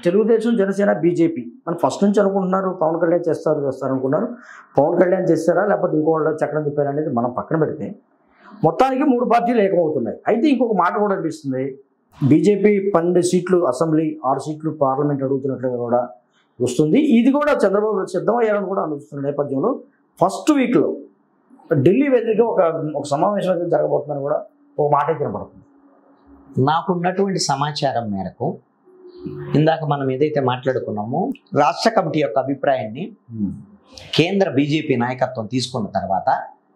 Telugu Desam Janasena BJP మనం first నుంచి అనుకుంటున్నారు పవన్ కళ్యాణ్ చేస్తారు చేస్తారు అనుకున్నారు పవన్ కళ్యాణ్ చేస్తారా లేకపోతే ఇంకో వాళ్ళు చక్రం తిప్పారా అనేది మనం పక్కన పెడితే మొత్తానికి మూడు పార్టీలు ఏకమవుతున్నాయి అయితే ఇంకొక మాట కూడా అనిపిస్తుంది బీజేపీ పన్నెండు సీట్లు అసెంబ్లీ ఆరు సీట్లు పార్లమెంట్ అడుగుతున్నట్లుగా కూడా వస్తుంది ఇది కూడా చంద్రబాబు సిద్ధమయ్యారని కూడా అనిపిస్తున్న నేపథ్యంలో ఫస్ట్ వీక్లో ఢిల్లీ వేదికగా ఒక ఒక సమావేశం అయితే జరగబోతుందని కూడా ఒక మాట అయితే కనపడుతుంది నాకున్నటువంటి సమాచారం మేరకు ఇందాక మనం ఏదైతే మాట్లాడుకున్నామో రాష్ట్ర కమిటీ యొక్క అభిప్రాయాన్ని కేంద్ర బీజేపీ నాయకత్వం తీసుకున్న తర్వాత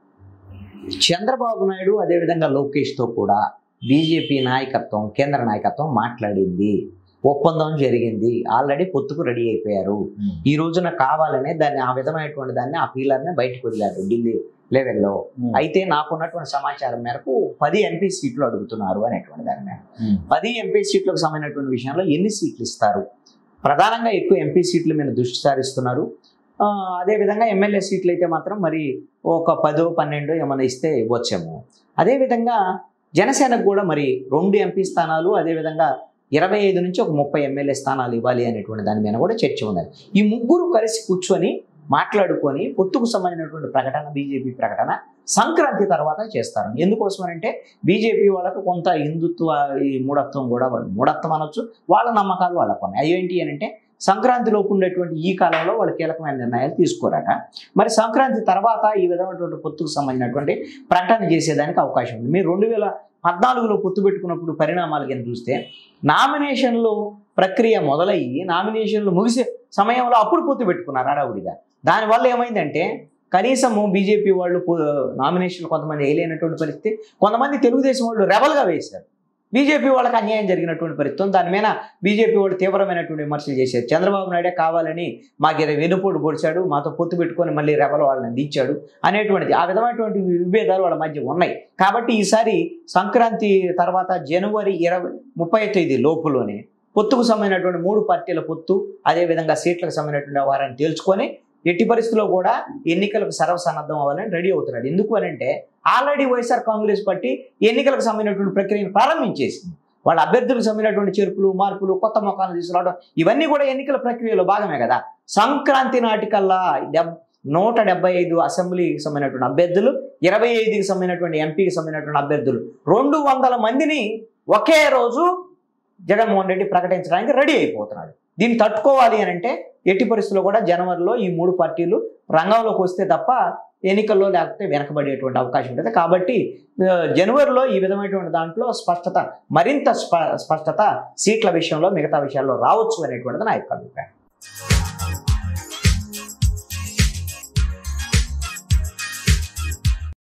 చంద్రబాబు నాయుడు అదేవిధంగా లోకేష్తో కూడా బీజేపీ నాయకత్వం కేంద్ర నాయకత్వం మాట్లాడింది ఒప్పందం జరిగింది ఆల్రెడీ పొత్తుకు రెడీ అయిపోయారు ఈ రోజున కావాలనే దాన్ని ఆ విధమైనటువంటి దాన్ని ఆ పీలర్ని బయటకు వదిలారు ఢిల్లీ లెవెల్లో అయితే నాకున్నటువంటి సమాచారం మేరకు పది ఎంపీ సీట్లు అడుగుతున్నారు అనేటువంటి దాని మీద పది ఎంపీ సీట్లకు సంబంధించినటువంటి విషయంలో ఎన్ని సీట్లు ఇస్తారు ప్రధానంగా ఎక్కువ ఎంపీ సీట్ల మీద దృష్టి సారిస్తున్నారు ఆ, అదేవిధంగా ఎమ్మెల్యే సీట్లు అయితే మాత్రం మరి ఒక పదో పన్నెండు ఏమైనా ఇస్తే ఇవ్వచ్చేమో అదేవిధంగా జనసేనకు కూడా మరి రెండు ఎంపీ స్థానాలు అదేవిధంగా ఇరవై ఐదు నుంచి ఒక ముప్పై ఎమ్మెల్యే స్థానాలు ఇవ్వాలి అనేటువంటి దాని మీద కూడా చర్చ ఉన్నది ఈ ముగ్గురు కలిసి కూర్చొని మాట్లాడుకొని పొత్తుకు సంబంధించినటువంటి ప్రకటన బీజేపీ ప్రకటన సంక్రాంతి తర్వాత చేస్తారు ఎందుకోసం అంటే బీజేపీ వాళ్ళకు కొంత హిందుత్వ ఈ మూఢత్వం కూడా వాళ్ళు మూఢత్వం అనొచ్చు వాళ్ళ నమ్మకాలు వాళ్ళకు ఉన్నాయి అవి ఏంటి అని అంటే సంక్రాంతిలోపు ఉండేటువంటి ఈ కాలంలో వాళ్ళు కీలకమైన నిర్ణయాలు తీసుకోరట మరి సంక్రాంతి తర్వాత ఈ విధమైనటువంటి పొత్తుకు సంబంధించినటువంటి ప్రకటన చేసేదానికి అవకాశం ఉంది మీరు రెండు వేల పద్నాలుగులో పొత్తు పెట్టుకున్నప్పుడు పరిణామాలు కింద చూస్తే నామినేషన్లు ప్రక్రియ మొదలయ్యి నామినేషన్లు ముగిసే సమయంలో అప్పుడు పొత్తు పెట్టుకున్నారు హడావుడిగా దానివల్ల ఏమైందంటే కనీసము బీజేపీ వాళ్ళు నామినేషన్లు కొంతమంది వేయలేనటువంటి పరిస్థితి కొంతమంది తెలుగుదేశం వాళ్ళు రెబల్గా వేశారు బీజేపీ వాళ్ళకి అన్యాయం జరిగినటువంటి పరిస్థితి ఉంది. దాని మీద బీజేపీ వాళ్ళు తీవ్రమైనటువంటి విమర్శలు చేశారు చంద్రబాబు నాయుడే కావాలని మాకు ఏదో వెనుపోటు పొడిచాడు మాతో పొత్తు పెట్టుకొని మళ్ళీ రెబల్ వాళ్ళని దించాడు అనేటువంటిది ఆ విధమైనటువంటి విభేదాలు వాళ్ళ మధ్య ఉన్నాయి కాబట్టి ఈసారి సంక్రాంతి తర్వాత జనవరి ఇరవై ముప్పై తేదీ లోపులోనే పొత్తుకు సంబంధించినటువంటి మూడు పార్టీల పొత్తు అదేవిధంగా సీట్లకు సంబంధించినటువంటి వారిని తేల్చుకొని ఎట్టి పరిస్థితుల్లో కూడా ఎన్నికలకు సర్వసన్నద్ధం అవ్వాలని రెడీ అవుతున్నాడు ఎందుకు అని అంటే ఆల్రెడీ వైఎస్ఆర్ కాంగ్రెస్ పార్టీ ఎన్నికలకు సంబంధించినటువంటి ప్రక్రియను ప్రారంభించేసింది వాళ్ళ అభ్యర్థులకు సంబంధించినటువంటి చేర్పులు మార్పులు కొత్త మొఖాలను తీసుకురావడం ఇవన్నీ కూడా ఎన్నికల ప్రక్రియలో భాగమే కదా సంక్రాంతి నాటికల్లా డెబ్ నూట డెబ్బై ఐదు అసెంబ్లీకి సంబంధించినటువంటి అభ్యర్థులు ఇరవై ఐదుకి సంబంధించినటువంటి ఎంపీకి సంబంధించినటువంటి అభ్యర్థులు రెండు వందల మందిని ఒకే రోజు జగన్మోహన్ రెడ్డి ప్రకటించడానికి రెడీ అయిపోతున్నాడు దీన్ని తట్టుకోవాలి అని అంటే ఎట్టి పరిస్థితుల్లో కూడా జనవరిలో ఈ మూడు పార్టీలు రంగంలోకి వస్తే తప్ప ఎన్నికల్లో లేకపోతే వెనకబడేటువంటి అవకాశం ఉంటుంది కాబట్టి ఆ, జనవరిలో ఈ విధమైనటువంటి దాంట్లో స్పష్టత మరింత స్ప స్పష్టత సీట్ల విషయంలో మిగతా విషయాల్లో రావచ్చు అనేటువంటిది నా యొక్క అభిప్రాయం